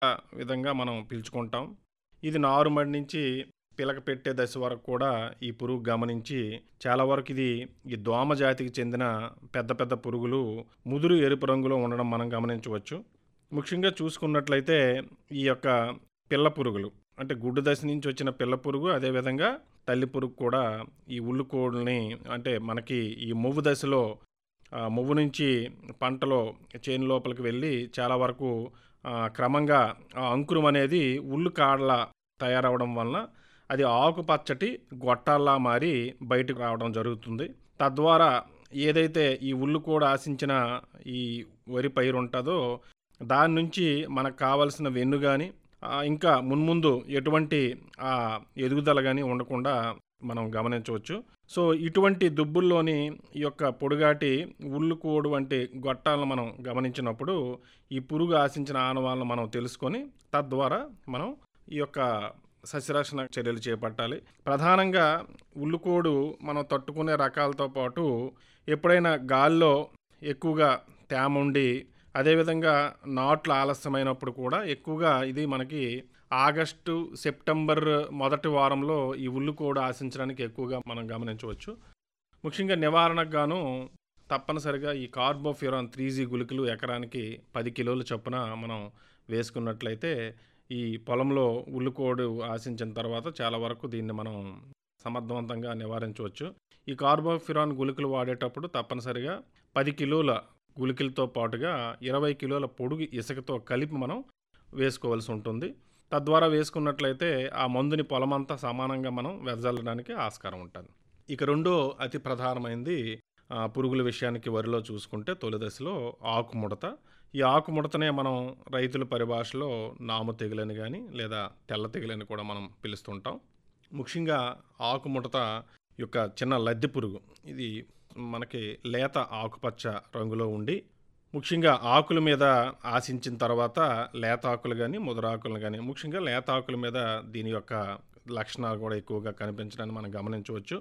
విధంగా మనం పిలుచుకుంటాం. ఇది నారుమడి నుంచి పిలక పెట్టే దశ వరకు కూడా ఈ పురుగు గమనించి చాలా వరకు ఇది ఈ దోమ జాతికి చెందిన పెద్ద పెద్ద పురుగులు ముదురు ఎరుపు రంగులో ఉండడం మనం గమనించవచ్చు. ముఖ్యంగా చూసుకున్నట్లయితే ఈ యొక్క పిల్ల పురుగులు అంటే గుడ్డు దశ నుంచి వచ్చిన పిల్ల పురుగు అదేవిధంగా తల్లి పురుగు కూడా ఈ ఉల్లి కోడుల్ని అంటే మనకి ఈ మొవ్వు దశలో ఆ, మొవ్వు నుంచి పంటలో చేను లోపలికి వెళ్ళి చాలా వరకు ఆ, క్రమంగా ఆ అంకురం అనేది ఉల్లు కాడలా తయారవడం వలన అది ఆకుపచ్చటి గొట్టాల్లా మారి బయటకు రావడం జరుగుతుంది తద్వారా ఏదైతే ఈ ఉల్లు కూడా ఆశించిన ఈ వరి పైరు ఉంటుందో దాని నుంచి మనకు కావలసిన వెన్ను కానీ ఇంకా మున్ముందు ఎటువంటి ఆ ఎదుగుదల కానీ ఉండకుండా మనం గమనించవచ్చు సో ఇటువంటి దుబ్బుల్లోని ఈ యొక్క పొడుగాటి ఉల్లు కోడు వంటి గొట్టాలను మనం గమనించినప్పుడు ఈ పురుగు ఆశించిన ఆనవాళ్ళను మనం తెలుసుకొని తద్వారా మనం ఈ యొక్క సస్యరక్షణ చర్యలు చేపట్టాలి ప్రధానంగా ఉల్లుకోడు మనం తట్టుకునే రకాలతో పాటు ఎప్పుడైనా గాల్లో ఎక్కువగా తేమ ఉండి అదేవిధంగా నాట్లు ఆలస్యమైనప్పుడు కూడా ఎక్కువగా ఇది మనకి ఆగస్టు సెప్టెంబర్ మొదటి వారంలో ఈ ఉల్లుకోడు ఆశించడానికి ఎక్కువగా మనం గమనించవచ్చు ముఖ్యంగా నివారణకు గాను తప్పనిసరిగా ఈ కార్బోఫ్యూరాన్ త్రీ జీ గుళికలు ఎకరానికి పది కిలోలు చొప్పున మనం వేసుకున్నట్లయితే ఈ పొలంలో ఉల్లుకోడు ఆశించిన తర్వాత చాలా వరకు దీన్ని మనం సమర్థవంతంగా నివారించవచ్చు ఈ కార్బోఫిరాన్ గుళికలు వాడేటప్పుడు తప్పనిసరిగా పది కిలోల గుళికలతో పాటుగా ఇరవై కిలోల పొడుగు ఇసుకతో కలిపి మనం వేసుకోవాల్సి ఉంటుంది తద్వారా వేసుకున్నట్లయితే ఆ మందుని పొలమంతా సమానంగా మనం వెదజల్లడానికి ఆస్కారం ఉంటుంది ఇక రెండో అతి ప్రధానమైనది ఆ, పురుగుల విషయానికి వరిలో చూసుకుంటే తొలి దశలో ఆకుముడత ఈ ఆకుముడతనే మనం రైతుల పరిభాషలో నాము తెగులని కానీ లేదా తెల్ల తెగులని కూడా మనం పిలుస్తుంటాం ముఖ్యంగా ఆకుముడత యొక్క చిన్న లద్దె పురుగు ఇది మనకి లేత ఆకుపచ్చ రంగులో ఉండి ముఖ్యంగా ఆకుల మీద ఆశించిన తర్వాత లేత ఆకులు కానీ ముదరాకులు కానీ ముఖ్యంగా లేత ఆకుల మీద దీని యొక్క లక్షణాలు కూడా ఎక్కువగా కనిపించడాన్ని మనం గమనించవచ్చు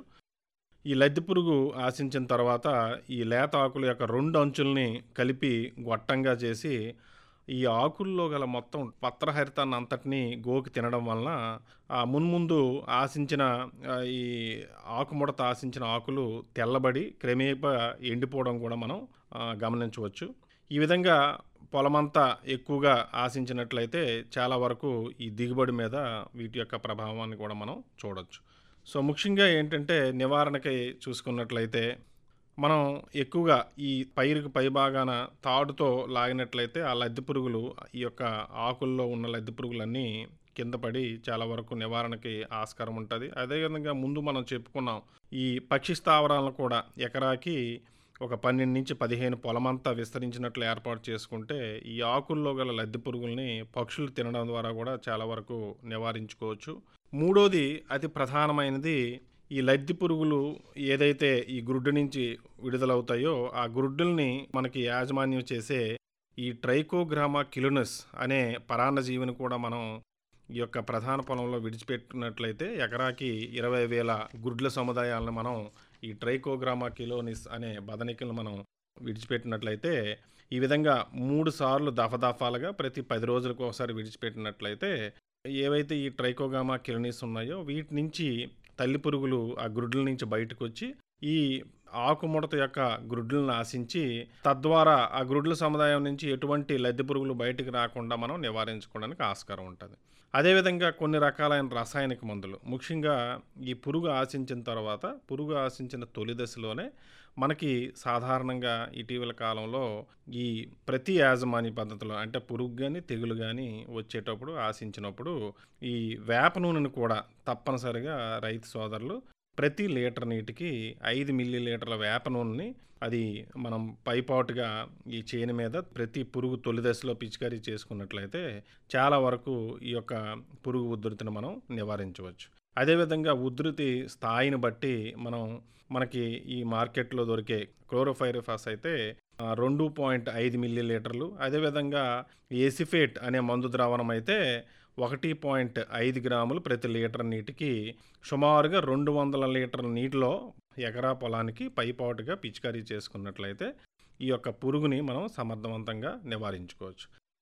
ఈ లద్దె పురుగు ఆశించిన తర్వాత ఈ లేత ఆకుల యొక్క రెండు అంచుల్ని కలిపి గొట్టంగా చేసి ఈ ఆకుల్లో గల మొత్తం పత్రహరితాన్ని అంతటినీ గోకి తినడం వలన ఆ మున్ముందు ఆశించిన ఆ, ఈ ఆకుముడత ఆశించిన ఆకులు తెల్లబడి క్రమేపా ఎండిపోవడం కూడా మనం ఆ, గమనించవచ్చు ఈ విధంగా పొలమంతా ఎక్కువగా ఆశించినట్లయితే చాలా వరకు ఈ దిగుబడి మీద వీటి యొక్క ప్రభావాన్ని కూడా మనం చూడొచ్చు సో ముఖ్యంగా ఏంటంటే నివారణకై చూసుకున్నట్లయితే మనం ఎక్కువగా ఈ పైరుకు పైభాగాన తాడుతో లాగినట్లయితే ఆ లద్దె పురుగులు ఈ యొక్క ఆకుల్లో ఉన్న లద్దె పురుగులన్నీ కింద పడి చాలా వరకు నివారణకి ఆస్కారం ఉంటుంది అదేవిధంగా ముందు మనం చెప్పుకున్నాం ఈ పక్షి స్థావరాలను కూడా ఎకరాకి ఒక పన్నెండు నుంచి పదిహేను పొలమంతా విస్తరించినట్లు ఏర్పాటు చేసుకుంటే ఈ ఆకుల్లో గల లద్దె పురుగుల్ని పక్షులు తినడం ద్వారా కూడా చాలా వరకు నివారించుకోవచ్చు మూడోది అతి ప్రధానమైనది ఈ లద్దె పురుగులు ఏదైతే ఈ గుడ్డు నుంచి విడుదలవుతాయో ఆ గుడ్డుల్ని మనకి యాజమాన్యం చేసే ఈ ట్రైకోగ్రామా కిలునస్ అనే పరాన్నజీవిని కూడా మనం ఈ యొక్క ప్రధాన పొలంలో విడిచిపెట్టినట్లయితే ఎకరాకి ఇరవై వేల గుడ్ల సముదాయాలను మనం ఈ ట్రైకోగ్రామా కిలోనిస్ అనే బదనికలను మనం విడిచిపెట్టినట్లయితే ఈ విధంగా మూడు సార్లు దఫదఫాలుగా ప్రతి పది రోజులకు ఒకసారి విడిచిపెట్టినట్లయితే ఏవైతే ఈ ట్రైకోగామా కిలనీస్ ఉన్నాయో వీటి నుంచి తల్లి పురుగులు ఆ గ్రుడ్ల నుంచి బయటకు వచ్చి ఈ ఆకుముడత యొక్క గ్రుడ్లను ఆశించి తద్వారా ఆ గ్రుడ్ల సముదాయం నుంచి ఎటువంటి లద్దె పురుగులు బయటికి రాకుండా మనం నివారించుకోవడానికి ఆస్కారం ఉంటుంది అదేవిధంగా కొన్ని రకాలైన రసాయనిక మందులు ముఖ్యంగా ఈ పురుగు ఆశించిన తర్వాత పురుగు ఆశించిన తొలి దశలోనే మనకి సాధారణంగా ఇటీవల కాలంలో ఈ ప్రతి యాజమాన్య పద్ధతిలో అంటే పురుగు కానీ తెగులు కానీ వచ్చేటప్పుడు ఆశించినప్పుడు ఈ వేప నూనెను కూడా తప్పనిసరిగా రైతు సోదరులు ప్రతి లీటర్ నీటికి ఐదు మిల్లీ లీటర్ల వేప నూనెని అది మనం పైపాటుగా ఈ చేను మీద ప్రతి పురుగు తొలి దశలో పిచికారీ చేసుకున్నట్లయితే చాలా వరకు ఈ యొక్క పురుగు ఉధృతిని మనం నివారించవచ్చు అదేవిధంగా ఉధృతి స్థాయిని బట్టి మనం మనకి ఈ మార్కెట్లో దొరికే క్లోరోఫైరిఫాస్ అయితే ఆ, రెండు పాయింట్ ఐదు మిల్లీ లీటర్లు అదేవిధంగా ఏసిఫేట్ అనే మందు ద్రావణం అయితే ఒకటి పాయింట్ ఐదు గ్రాములు ప్రతి లీటర్ నీటికి సుమారుగా రెండు వందల లీటర్ల నీటిలో ఎకరా పొలానికి పైపాటుగా పిచికారీ చేసుకున్నట్లయితే ఈ యొక్క పురుగుని మనం సమర్థవంతంగా నివారించుకోవచ్చు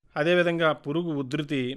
అదేవిధంగా పురుగు ఉధృతి